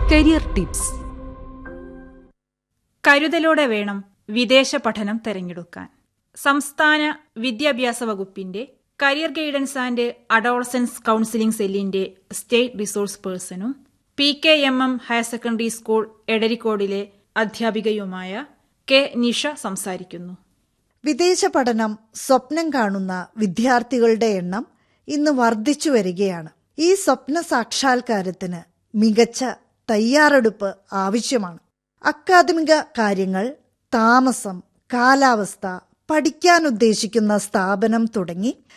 career tips കരുതലോടെ വേണം വിദേശ പഠനം തെരഞ്ഞെടുക്കാൻ സംസ്ഥാന വിദ്യാഭ്യാസ വകുപ്പിന്റെ career guidance and adolescence counselling സെല്ലിന്റെ സ്റ്റേറ്റ് റിസോഴ്സ് പേഴ്സണും P K M M higher secondary school എടരിക്കോടിലെ അധ്യാപികയുമായ കെ നിഷ സംസാരിക്കുന്നു വിദേശ പഠനം സ്വപ്നം കാണുന്ന വിദ്യാർത്ഥികളുടെ എണ്ണം ഇന്ന് വർദ്ധിച്ചു വരികയാണ് ഈ സ്വപ്ന സാക്ഷാത്കാരത്തിന് മികച്ച തയ്യാറെടുപ്പ് ആവശ്യമാണ് അക്കാദമിക കാര്യങ്ങൾ താമസം കാലാവസ്ഥ പഠിക്കാൻ ഉദ്ദേശിക്കുന്ന സ്ഥാപനം തുടങ്ങി